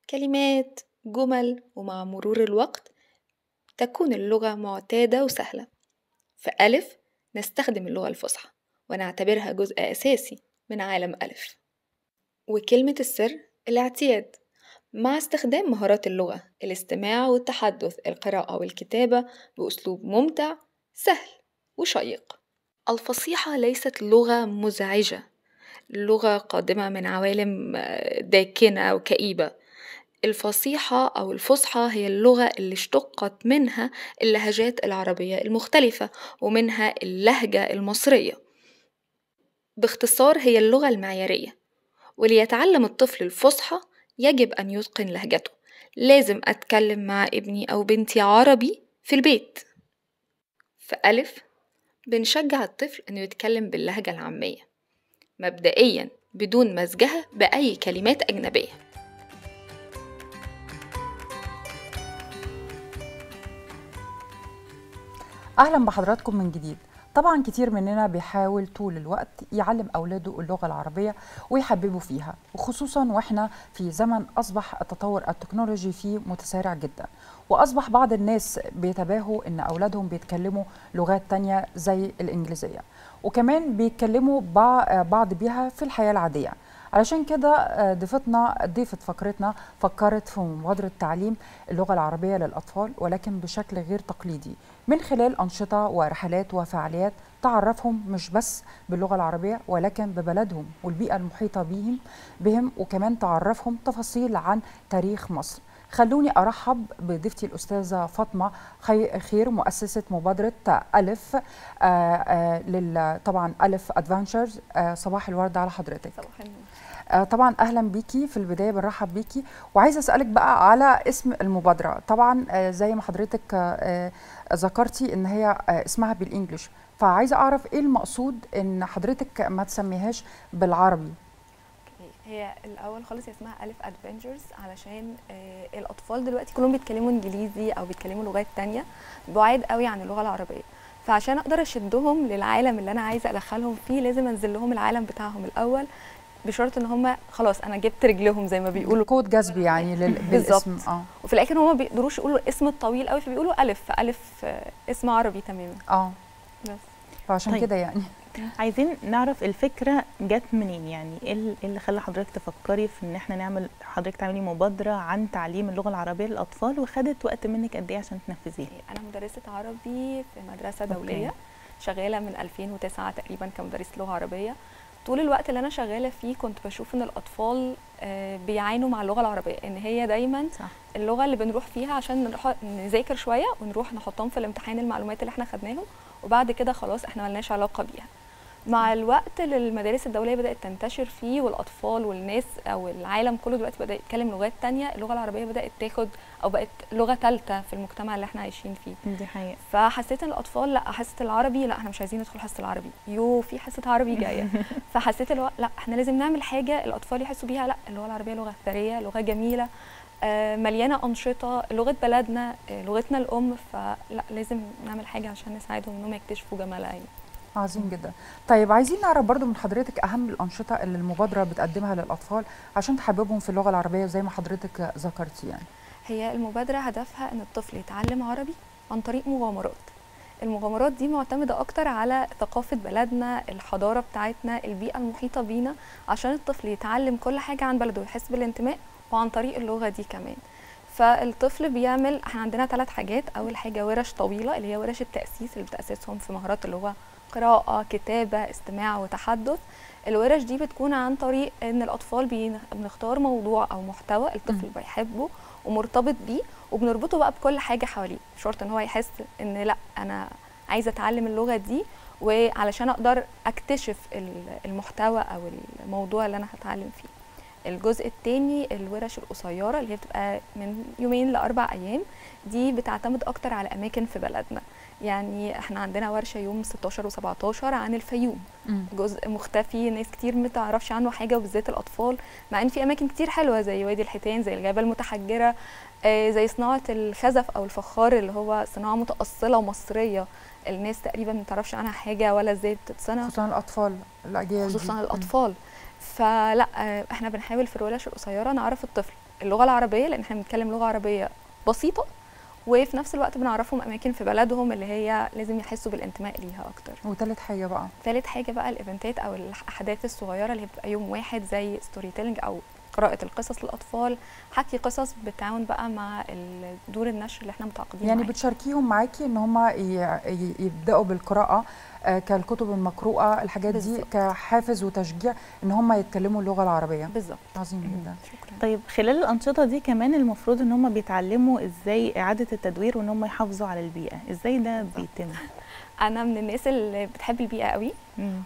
كلمات جمل ومع مرور الوقت تكون اللغة معتادة وسهلة فألف نستخدم اللغة الفصحى ونعتبرها جزء أساسي من عالم ألف وكلمة السر الاعتياد مع استخدام مهارات اللغة الاستماع والتحدث القراءة والكتابة بأسلوب ممتع سهل وشيق الفصيحة ليست لغة مزعجة لغة قادمة من عوالم داكنة وكئيبة الفصيحة أو الفصحى هي اللغة اللي اشتقت منها اللهجات العربية المختلفة ومنها اللهجة المصرية باختصار هي اللغة المعيارية وليتعلم الطفل الفصحى يجب أن يتقن لهجته لازم أتكلم مع ابني أو بنتي عربي في البيت فألف بنشجع الطفل أنه يتكلم باللهجة العامية مبدئيا بدون مزجها بأي كلمات أجنبية أهلا بحضراتكم من جديد طبعا كتير مننا بيحاول طول الوقت يعلم اولاده اللغه العربيه ويحببوا فيها وخصوصا واحنا في زمن اصبح التطور التكنولوجي فيه متسارع جدا واصبح بعض الناس بيتباهوا ان اولادهم بيتكلموا لغات تانية زي الانجليزيه وكمان بيتكلموا بعض بيها في الحياه العاديه علشان كده ضيفتنا ضيفة فقرتنا فكرت في مبادرة تعليم اللغة العربية للأطفال ولكن بشكل غير تقليدي من خلال أنشطة ورحلات وفعاليات تعرفهم مش بس باللغة العربية ولكن ببلدهم والبيئة المحيطة بهم بهم وكمان تعرفهم تفاصيل عن تاريخ مصر خلوني ارحب بضيفتي الاستاذه فاطمه خير مؤسسه مبادره الف آآ آآ لل طبعا الف ادفنتشرز صباح الورد على حضرتك صباح النور طبعا اهلا بيكي في البدايه بنرحب بيكي وعايزه اسالك بقى على اسم المبادره طبعا زي ما حضرتك ذكرتي ان هي اسمها بالانجلش فعايزه اعرف ايه المقصود ان حضرتك ما تسميهاش بالعربي هي الاول خالص اسمها الف ادفنتشرز علشان آه الاطفال دلوقتي كلهم بيتكلموا انجليزي او بيتكلموا لغات تانية بعاد قوي عن اللغه العربيه فعشان اقدر اشدهم للعالم اللي انا عايزه ادخلهم فيه لازم انزل لهم العالم بتاعهم الاول بشرط ان هم خلاص انا جبت رجلهم زي ما بيقولوا كود جذبي يعني لل... بالاسم اه وفي الاخر هم ما بيقدروش يقولوا الاسم الطويل قوي فبيقولوا الف فالف آه اسم عربي تماما اه بس فعشان طيب. كده يعني عايزين نعرف الفكره جت منين يعني ايه اللي خلى حضرتك تفكري في ان احنا نعمل حضرتك تعملي مبادره عن تعليم اللغه العربيه للاطفال وخدت وقت منك قد ايه عشان تنفذيها انا مدرسه عربي في مدرسه دوليه أوكي. شغاله من 2009 تقريبا كمدرسه لغه عربيه طول الوقت اللي انا شغاله فيه كنت بشوف ان الاطفال بيعانوا مع اللغه العربيه ان هي دايما صح. اللغه اللي بنروح فيها عشان نروح نذاكر شويه ونروح نحطهم في الامتحان المعلومات اللي احنا خدناهم وبعد كده خلاص احنا ملناش علاقه بيها مع الوقت اللي المدارس الدوليه بدات تنتشر فيه والاطفال والناس او العالم كله دلوقتي بدا يتكلم لغات تانية اللغه العربيه بدات تاخد او بقت لغه ثالثه في المجتمع اللي احنا عايشين فيه دي حقيقه فحسيت ان الاطفال لا حصه العربي لا احنا مش عايزين ندخل حصه العربي يو في حصه عربي جايه فحسيت اللي لا احنا لازم نعمل حاجه الاطفال يحسوا بيها لا اللغه العربيه لغه ثريه لغه جميله آه مليانه انشطه لغه بلدنا آه لغتنا الام فلا لازم نعمل حاجه عشان نساعدهم انهم يكتشفوا جمالها يعني عظيم جدا طيب عايزين نعرف برضو من حضرتك اهم الانشطه اللي المبادره بتقدمها للاطفال عشان تحببهم في اللغه العربيه زي ما حضرتك ذكرتي يعني هي المبادره هدفها ان الطفل يتعلم عربي عن طريق مغامرات المغامرات دي معتمدة أكتر على ثقافة بلدنا الحضارة بتاعتنا البيئة المحيطة بينا عشان الطفل يتعلم كل حاجة عن بلده ويحس بالانتماء وعن طريق اللغة دي كمان فالطفل بيعمل احنا عندنا ثلاث حاجات أول حاجة ورش طويلة اللي هي ورش التأسيس اللي بتأسسهم في مهارات اللغة قراءة كتابة استماع وتحدث الورش دي بتكون عن طريق ان الاطفال بنختار موضوع او محتوى الطفل بيحبه ومرتبط بيه وبنربطه بقى بكل حاجه حواليه شرط ان هو يحس ان لا انا عايزه اتعلم اللغه دي وعلشان اقدر اكتشف المحتوى او الموضوع اللي انا هتعلم فيه الجزء الثاني الورش القصيره اللي هي بتبقى من يومين لاربع ايام دي بتعتمد اكتر على اماكن في بلدنا يعني احنا عندنا ورشه يوم 16 و17 عن الفيوم مم. جزء مختفي ناس كتير ما تعرفش عنه حاجه وبالذات الاطفال مع ان في اماكن كتير حلوه زي وادي الحيتان زي الغابه المتحجره آه زي صناعه الخزف او الفخار اللي هو صناعه متاصله مصريه الناس تقريبا ما تعرفش عنها حاجه ولا ازاي بتتصنع خصوصا الاطفال الاجيال خصوصا الاطفال فلا آه، احنا بنحاول في الورش القصيره نعرف الطفل اللغه العربيه لان احنا بنتكلم لغه عربيه بسيطه وفي نفس الوقت بنعرفهم اماكن في بلدهم اللي هي لازم يحسوا بالانتماء ليها اكتر وتالت حاجه بقى ثالث حاجه بقى الايفنتات او الاحداث الصغيره اللي هي بتبقى يوم واحد زي ستوري تيلينج او قراءة القصص للأطفال حكي قصص بالتعاون بقى مع ال- دور النشر اللي احنا متعاقدين يعني معاه. بتشاركيهم معاكي ان هم يبداوا بالقراءه آه، كالكتب المقروءه الحاجات دي بالظبط. كحافز وتشجيع ان هم يتكلموا اللغه العربيه بالظبط عظيم مم. جدا شكرا طيب خلال الانشطه دي كمان المفروض ان هم بيتعلموا ازاي اعاده التدوير وان هم يحافظوا على البيئه ازاي ده بيتم أنا من الناس اللي بتحب البيئة قوي مم.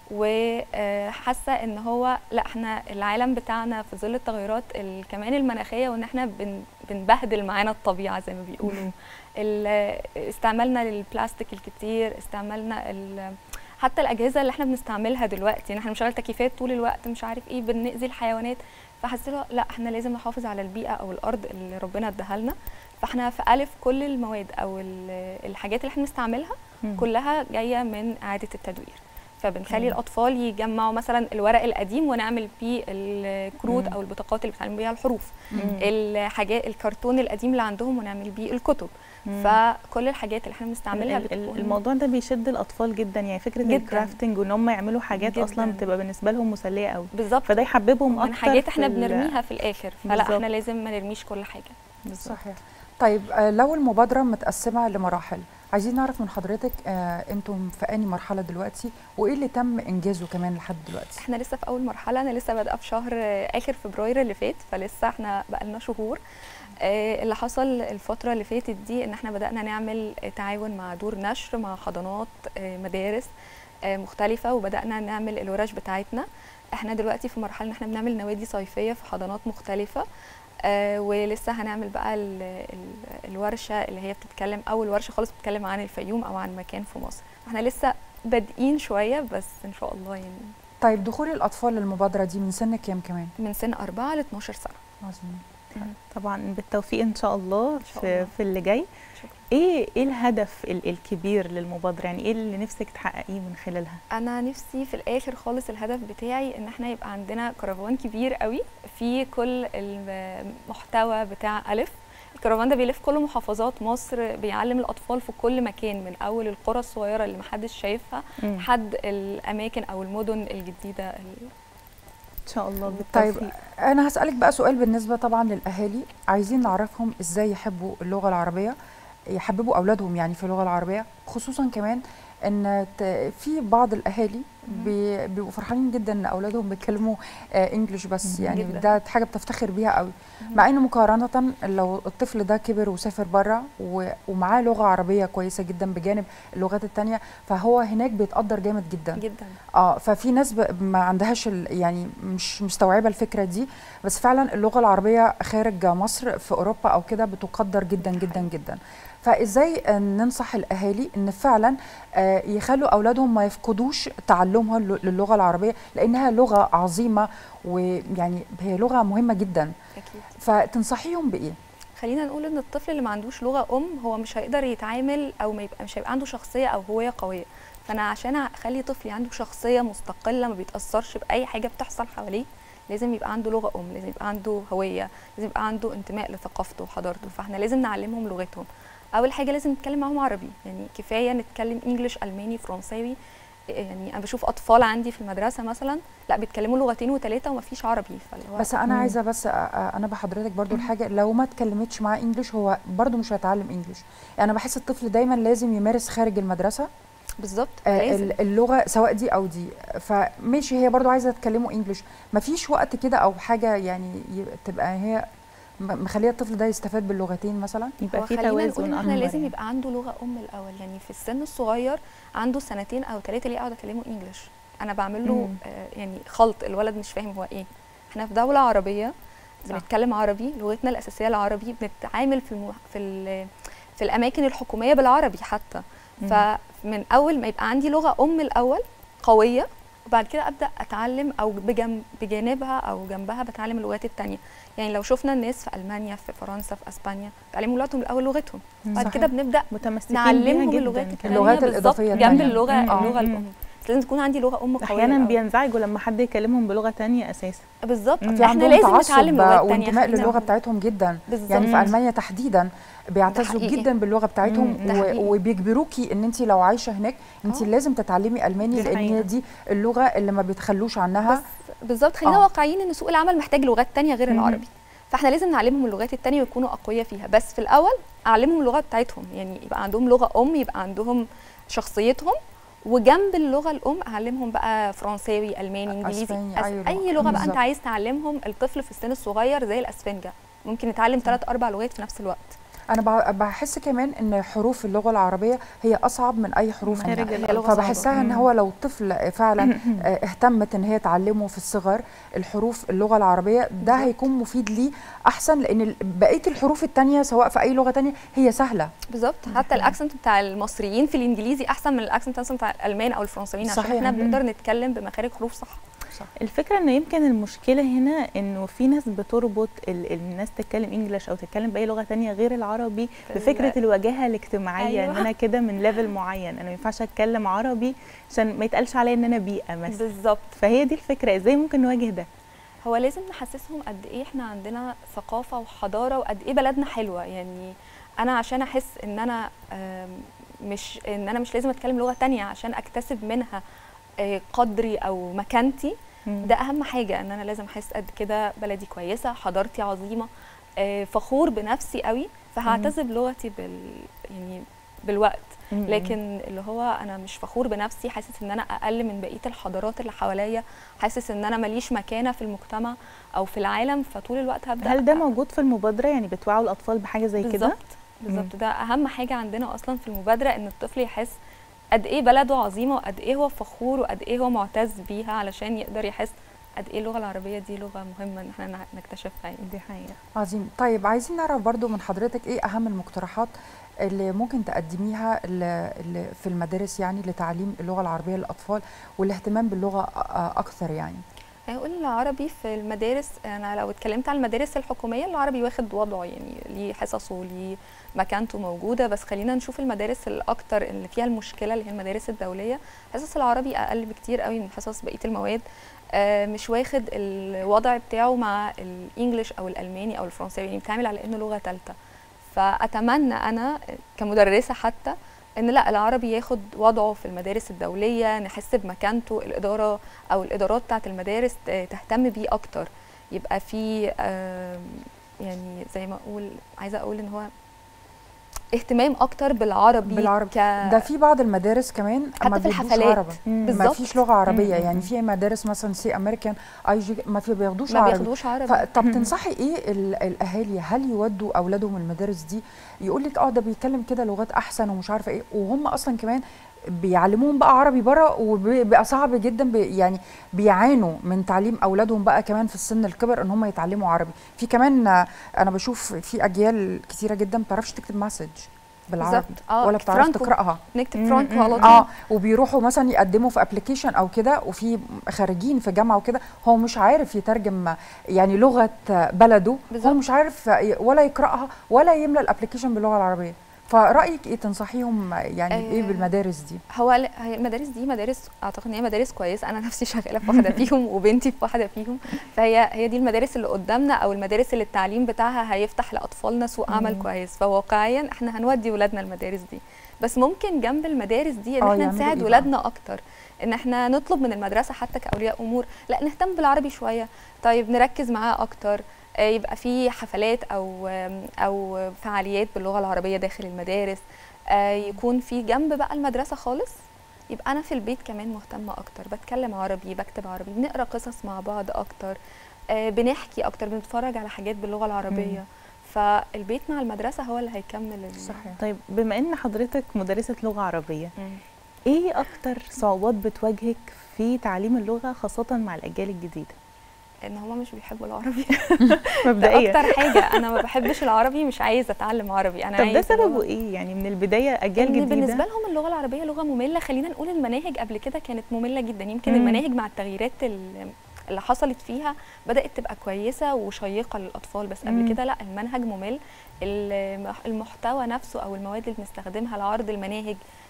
وحاسه ان هو لا احنا العالم بتاعنا في ظل التغيرات ال- كمان المناخيه وان احنا بن بنبهدل معانا الطبيعه زي ما بيقولوا ال- استعمالنا للبلاستيك الكتير استعمالنا ال- حتى الاجهزه اللي احنا بنستعملها دلوقتي ان احنا بنشغل تكييفات طول الوقت مش عارف ايه بنأذي الحيوانات فحسيت له لا احنا لازم نحافظ على البيئه او الارض اللي ربنا اداها لنا فاحنا في الف كل المواد او ال- الحاجات اللي احنا بنستعملها مم. كلها جايه من اعاده التدوير فبنخلي مم. الاطفال يجمعوا مثلا الورق القديم ونعمل بيه الكروت مم. او البطاقات اللي بتعلم بيها الحروف مم. الحاجات الكرتون القديم اللي عندهم ونعمل بيه الكتب مم. فكل الحاجات اللي احنا بنستعملها ال- ال- بتكون الموضوع ده بيشد الاطفال جدا يعني فكره جداً. الكرافتنج وان هم يعملوا حاجات جداً. اصلا بتبقى بالنسبه لهم مسليه قوي بالظبط فده يحببهم اكتر من حاجات في احنا ال- بنرميها في الاخر فلا بالظبط. احنا لازم ما نرميش كل حاجه صحيح طيب آه، لو المبادره متقسمه لمراحل عايزين نعرف من حضرتك آه، انتم في انهي مرحله دلوقتي وايه اللي تم انجازه كمان لحد دلوقتي احنا لسه في اول مرحله انا لسه بادئه في شهر آه، اخر فبراير اللي فات فلسه احنا بقالنا شهور آه، اللي حصل الفتره اللي فاتت دي ان احنا بدانا نعمل آه، تعاون مع دور نشر مع حضانات آه، مدارس آه، مختلفه وبدانا نعمل الورش بتاعتنا احنا دلوقتي في مرحله ان احنا بنعمل نوادي صيفيه في حضانات مختلفه آه ولسه هنعمل بقى ال ال الورشه اللي هي بتتكلم اول ورشه خالص بتتكلم عن الفيوم او عن مكان في مصر احنا لسه بادئين شويه بس ان شاء الله يعني طيب دخول الاطفال للمبادره دي من سن كام كمان من سن 4 ل 12 سنه عظيم طبعا بالتوفيق ان شاء الله شاء في, الله. في اللي جاي شكرا ايه ايه الهدف ال- الكبير للمبادره يعني ايه اللي نفسك تحققيه من خلالها انا نفسي في الاخر خالص الهدف بتاعي ان احنا يبقى عندنا كرفان كبير قوي في كل المحتوى بتاع الف الكرفان ده بيلف كل محافظات مصر بيعلم الاطفال في كل مكان من اول القرى الصغيره اللي محدش شايفها مم. لحد الاماكن او المدن الجديده ال- ان شاء الله طيب بالتوفيق انا هسالك بقى سؤال بالنسبه طبعا للاهالي عايزين نعرفهم ازاي يحبوا اللغه العربيه يحببوا اولادهم يعني في اللغه العربيه خصوصا كمان ان ت- في بعض الاهالي بي- بيبقوا فرحانين جدا ان اولادهم بيتكلموا آه انجلش بس مم. يعني جداً. ده حاجه بتفتخر بيها قوي مع ان مقارنه لو الطفل ده كبر وسافر بره و- ومعاه لغه عربيه كويسه جدا بجانب اللغات التانية فهو هناك بيتقدر جامد جدا جدا اه ففي ناس ب- ما عندهاش ال- يعني مش مستوعبه الفكره دي بس فعلا اللغه العربيه خارج مصر في اوروبا او كده بتقدر جدا جدا جدا فازاي آه، ننصح الاهالي ان فعلا آه، يخلوا اولادهم ما يفقدوش تعلمها لل- للغه العربيه لانها لغه عظيمه ويعني هي لغه مهمه جدا اكيد فتنصحيهم بايه خلينا نقول ان الطفل اللي ما عندوش لغه ام هو مش هيقدر يتعامل او ما يبقى مش هيبقى عنده شخصيه او هويه قويه فانا عشان اخلي طفلي عنده شخصيه مستقله ما بيتاثرش باي حاجه بتحصل حواليه لازم يبقى عنده لغه ام لازم يبقى عنده هويه لازم يبقى عنده انتماء لثقافته وحضارته فاحنا لازم نعلمهم لغتهم اول حاجه لازم نتكلم معاهم عربي يعني كفايه نتكلم انجليش الماني فرنساوي يعني انا بشوف اطفال عندي في المدرسه مثلا لا بيتكلموا لغتين وثلاثه ومفيش عربي فاللي هو بس انا مم. عايزه بس أ- أ- انا بحضرتك برضو الحاجه لو ما اتكلمتش معاه انجليش هو برضو مش هيتعلم انجليش يعني انا بحس الطفل دايما لازم يمارس خارج المدرسه بالظبط آه، لازم ال- اللغه سواء دي او دي فماشي هي برضو عايزه تكلمه انجليش مفيش وقت كده او حاجه يعني ي- تبقى هي م- مخليه الطفل ده يستفاد باللغتين مثلا يبقى هو في خلينا نقول توازن ان احنا أكبر لازم يعني. يبقى عنده لغه ام الاول يعني في السن الصغير عنده سنتين او ثلاثه ليه اقعد اكلمه انجلش انا بعمل له مم. آه يعني خلط الولد مش فاهم هو ايه احنا في دوله عربيه صح. بنتكلم عربي لغتنا الاساسيه العربي بنتعامل في المح... في ال... في الاماكن الحكوميه بالعربي حتى مم. فمن اول ما يبقى عندي لغه ام الاول قويه وبعد كده ابدا اتعلم او بجنب بجانبها او جنبها بتعلم اللغات التانية يعني لو شفنا الناس في المانيا في فرنسا في اسبانيا بيتعلموا لغتهم الاول لغتهم مم. بعد صحيح. كده بنبدا متمسكين نعلمهم بيها اللغات جدا التانية اللغات بالظبط الإضافية جنب التانية. اللغه مم. اللغه مم. الام لازم تكون عندي لغه ام قويه احيانا الأول. بينزعجوا لما حد يكلمهم بلغه تانية اساسا بالظبط مم. في احنا عندهم لازم تعصب نتعلم لغات تانية وانتماء خلينا- للغه بتاعتهم جدا بالظبط يعني في مم. المانيا تحديدا بيعتزوا حقيقي. جدا باللغه بتاعتهم مم. ده و- حقيقي. وبيجبروكي ان انت لو عايشه هناك انت آه. لازم تتعلمي الماني دي لان حقيقة. هي دي اللغه اللي ما بيتخلوش عنها بس بالظبط خلينا آه. واقعيين ان سوق العمل محتاج لغات تانية غير مم. العربي فاحنا لازم نعلمهم اللغات التانية ويكونوا اقوياء فيها بس في الاول اعلمهم اللغه بتاعتهم يعني يبقى عندهم لغه ام يبقى عندهم شخصيتهم وجنب اللغه الام اعلمهم بقى فرنساوي الماني انجليزي أسباني، أس... أي لغة. اي لغه بقى بالظبط. انت عايز تعلمهم الطفل في السن الصغير زي الاسفنجه ممكن يتعلم ثلاث اربع لغات في نفس الوقت انا بع- بحس كمان ان حروف اللغه العربيه هي اصعب من اي حروف خارج هنا اللغة صعبة. فبحسها ان مم. هو لو طفل فعلا آه، اهتمت ان هي تعلمه في الصغر الحروف اللغه العربيه ده بالظبط. هيكون مفيد ليه احسن لان ال- بقيه الحروف التانية سواء في اي لغه تانية هي سهله بالظبط حتى الاكسنت بتاع المصريين في الانجليزي احسن من الاكسنت مثلا بتاع الالمان او الفرنساويين عشان صحيح. احنا مم. بنقدر نتكلم بمخارج حروف صح الفكره ان يمكن المشكله هنا انه في ناس بتربط ال- الناس تتكلم انجلش او تتكلم باي لغه تانية غير العربي بال- بفكره الواجهه الاجتماعيه أيوة. ان انا كده من ليفل معين انا ما ينفعش اتكلم عربي عشان ما يتقالش عليا ان انا بيئه مثلا بالظبط فهي دي الفكره ازاي ممكن نواجه ده هو لازم نحسسهم قد ايه احنا عندنا ثقافه وحضاره وقد ايه بلدنا حلوه يعني انا عشان احس ان انا آم، مش ان انا مش لازم اتكلم لغه تانية عشان اكتسب منها آه، قدري او مكانتي ده اهم حاجه ان انا لازم احس قد كده بلدي كويسه حضارتي عظيمه آه، فخور بنفسي قوي فهعتز بلغتي بال يعني بالوقت مم. لكن اللي هو انا مش فخور بنفسي حاسس ان انا اقل من بقيه الحضارات اللي حواليا حاسس ان انا ماليش مكانه في المجتمع او في العالم فطول الوقت هبدا هل ده موجود في المبادره يعني بتوعوا الاطفال بحاجه زي كده بالظبط بالظبط ده اهم حاجه عندنا اصلا في المبادره ان الطفل يحس قد ايه بلده عظيمه وقد ايه هو فخور وقد ايه هو معتز بيها علشان يقدر يحس قد ايه اللغه العربيه دي لغه مهمه ان احنا نع- نكتشفها يعني دي حقيقه عظيم طيب عايزين نعرف برضو من حضرتك ايه اهم المقترحات اللي ممكن تقدميها ل- ل- في المدارس يعني لتعليم اللغه العربيه للاطفال والاهتمام باللغه أ- أ- اكثر يعني هنقول العربي في المدارس انا لو اتكلمت عن المدارس الحكوميه العربي واخد وضعه يعني ليه حصصه ليه مكانته موجوده بس خلينا نشوف المدارس الاكتر اللي فيها المشكله اللي هي المدارس الدوليه حصص العربي اقل بكتير قوي من حصص بقيه المواد آه، مش واخد الوضع بتاعه مع الانجليش او الالماني او الفرنساوي يعني بيتعامل على انه لغه ثالثه فاتمنى انا كمدرسه حتى ان لا العربي ياخد وضعه في المدارس الدوليه نحس بمكانته الاداره او الادارات بتاعه المدارس ت- تهتم بيه اكتر يبقى في آم، يعني زي ما اقول عايزه اقول ان هو اهتمام اكتر بالعربي بالعربي. ك... ده في بعض المدارس كمان ما حتى في بيدوش الحفلات عربي مم. ما بالظبط. فيش لغه عربيه مم. يعني في مدارس مثلا سي امريكان اي جي ما في بياخدوش ما عربي بياخدوش عربي فطب تنصحي ايه ال- الاهالي هل يودوا اولادهم المدارس دي يقول لك اه ده بيتكلم كده لغات احسن ومش عارفه ايه وهم اصلا كمان بيعلموهم بقى عربي بره وبيبقى صعب جدا بي يعني بيعانوا من تعليم اولادهم بقى كمان في السن الكبر ان هم يتعلموا عربي في كمان آه، انا بشوف في اجيال كتيره جدا ما بتعرفش تكتب مسج بالعربي بالظبط. آه، ولا بتعرف فرانكو. تقراها نكتب مم، فرانكو مم. على طول اه وبيروحوا مثلا يقدموا في ابلكيشن او كده وفي خارجين في جامعه وكده هو مش عارف يترجم يعني لغه بلده هو بالظبط. مش عارف ولا يقراها ولا يملى الابلكيشن باللغه العربيه فرايك ايه تنصحيهم يعني آه، ايه بالمدارس دي هو ل- هي المدارس دي مدارس اعتقد ان هي مدارس كويسه انا نفسي شغاله في واحده فيهم وبنتي في واحده فيهم فهي هي دي المدارس اللي قدامنا او المدارس اللي التعليم بتاعها هيفتح لاطفالنا سوق عمل مم. كويس فواقعيا احنا هنودي ولادنا المدارس دي بس ممكن جنب المدارس دي ان آه، احنا يعملوا نساعد إيه ولادنا اكتر ان احنا نطلب من المدرسه حتى كاولياء امور لا نهتم بالعربي شويه طيب نركز معاه اكتر آه، يبقى في حفلات او آم، او فعاليات باللغه العربيه داخل المدارس آه، يكون في جنب بقى المدرسه خالص يبقى انا في البيت كمان مهتمه اكتر بتكلم عربي بكتب عربي بنقرا قصص مع بعض اكتر آه، بنحكي اكتر بنتفرج على حاجات باللغه العربيه فالبيت مع المدرسه هو اللي هيكمل ال- صحيح طيب بما ان حضرتك مدرسه لغه عربيه مم. ايه اكتر صعوبات بتواجهك في تعليم اللغه خاصه مع الاجيال الجديده ان هما مش بيحبوا العربي ده مبدئيا اكتر حاجه انا ما بحبش العربي مش عايزه اتعلم عربي انا طب ده عايزة سببه لغة- ايه يعني من البدايه اجيال ان جديده بالنسبه لهم اللغه العربيه لغه ممله خلينا نقول المناهج قبل كده كانت ممله جدا يمكن مم. المناهج مع التغييرات ال- اللي حصلت فيها بدات تبقى كويسه وشيقه للاطفال بس مم. قبل كده لا المنهج ممل المح- المحتوى نفسه او المواد اللي بنستخدمها لعرض المناهج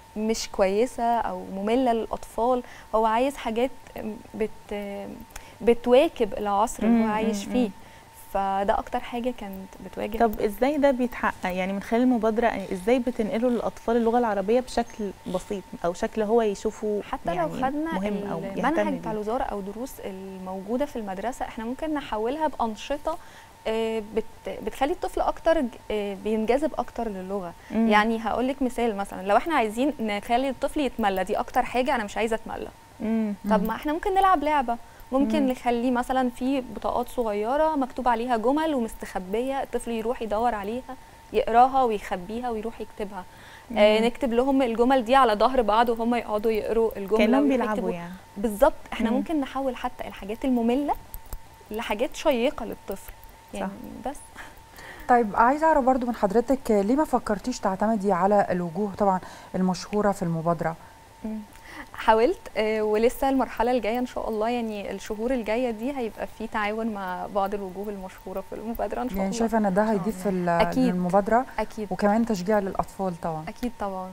مش كويسه او ممله للاطفال هو عايز حاجات بت بتواكب العصر اللي هو مم، عايش مم، فيه مم. فده اكتر حاجه كانت بتواجه طب ازاي ده بيتحقق يعني من خلال المبادره ازاي بتنقلوا للاطفال اللغه العربيه بشكل بسيط او شكل هو يشوفه حتى يعني لو خدنا مهم او المنهج يهتم بتاع بيه الوزاره او دروس الموجوده في المدرسه احنا ممكن نحولها بانشطه آه، بت- بتخلي الطفل اكتر ج- آه، بينجذب اكتر للغه مم. يعني هقول لك مثال مثلا لو احنا عايزين نخلي الطفل يتملى دي اكتر حاجه انا مش عايزه اتملى مم. طب ما احنا ممكن نلعب لعبه ممكن مم. نخليه مثلا في بطاقات صغيره مكتوب عليها جمل ومستخبيه الطفل يروح يدور عليها يقراها ويخبيها ويروح يكتبها آه مم. نكتب لهم الجمل دي على ظهر بعض وهم يقعدوا يقروا الجمله كانهم ويروحوا بيلعبوا يكتبوا. يعني بالظبط احنا مم. ممكن نحول حتى الحاجات الممله لحاجات شيقه للطفل يعني بس طيب عايزه اعرف برضو من حضرتك ليه ما فكرتيش تعتمدي على الوجوه طبعا المشهوره في المبادره حاولت آه، ولسه المرحله الجايه ان شاء الله يعني الشهور الجايه دي هيبقى في تعاون مع بعض الوجوه المشهوره في المبادره ان شاء يعني الله شايفه ان ده شاء هيضيف الله. ال- أكيد. للمبادره اكيد وكمان تشجيع للاطفال طبعا اكيد طبعا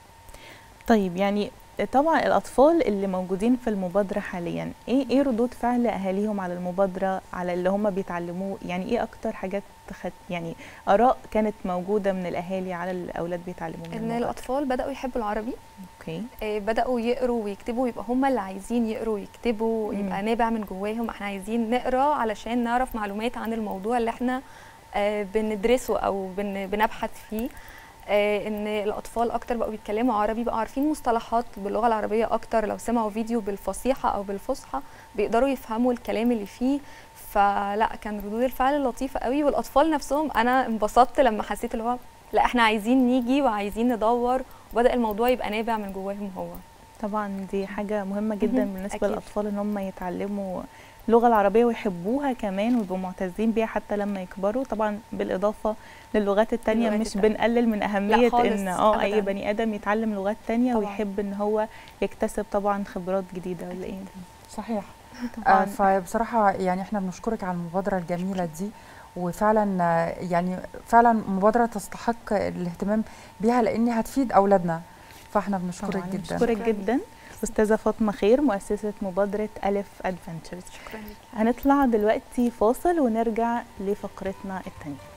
طيب يعني طبعا الاطفال اللي موجودين في المبادره حاليا ايه ايه ردود فعل اهاليهم على المبادره على اللي هم بيتعلموه يعني ايه اكتر حاجات خد يعني اراء كانت موجوده من الاهالي على الاولاد بيتعلموا من ان المبادره الاطفال بداوا يحبوا العربي اوكي آه، بداوا يقروا ويكتبوا يبقى هم اللي عايزين يقروا ويكتبوا مم. يبقى نابع من جواهم احنا عايزين نقرا علشان نعرف معلومات عن الموضوع اللي احنا آه، بندرسه او بن- بنبحث فيه آه، ان الاطفال اكتر بقوا بيتكلموا عربي بقوا عارفين مصطلحات باللغه العربيه اكتر لو سمعوا فيديو بالفصيحه او بالفصحى بيقدروا يفهموا الكلام اللي فيه فلا كان ردود الفعل لطيفه قوي والاطفال نفسهم انا انبسطت لما حسيت اللي هو لا احنا عايزين نيجي وعايزين ندور وبدا الموضوع يبقى نابع من جواهم هو طبعا دي حاجه مهمه جدا مهم. بالنسبه أكيد. للاطفال ان هم يتعلموا اللغه العربيه ويحبوها كمان ويبقوا معتزين بيها حتى لما يكبروا طبعا بالاضافه للغات التانية اللغات مش التانية. بنقلل من اهميه خالص، ان اه اي أبداً. بني ادم يتعلم لغات تانية طبعاً. ويحب ان هو يكتسب طبعا خبرات جديده ولا ايه صحيح آه طبعا فبصراحه يعني احنا بنشكرك على المبادره الجميله دي وفعلا آه، يعني فعلا مبادره تستحق الاهتمام بيها لان هتفيد اولادنا فاحنا بنشكرك طبعا جدا بشكرك شكراً جدا استاذه فاطمه خير مؤسسه مبادره الف ادفنتشرز شكرا لك هنطلع دلوقتي فاصل ونرجع لفقرتنا الثانيه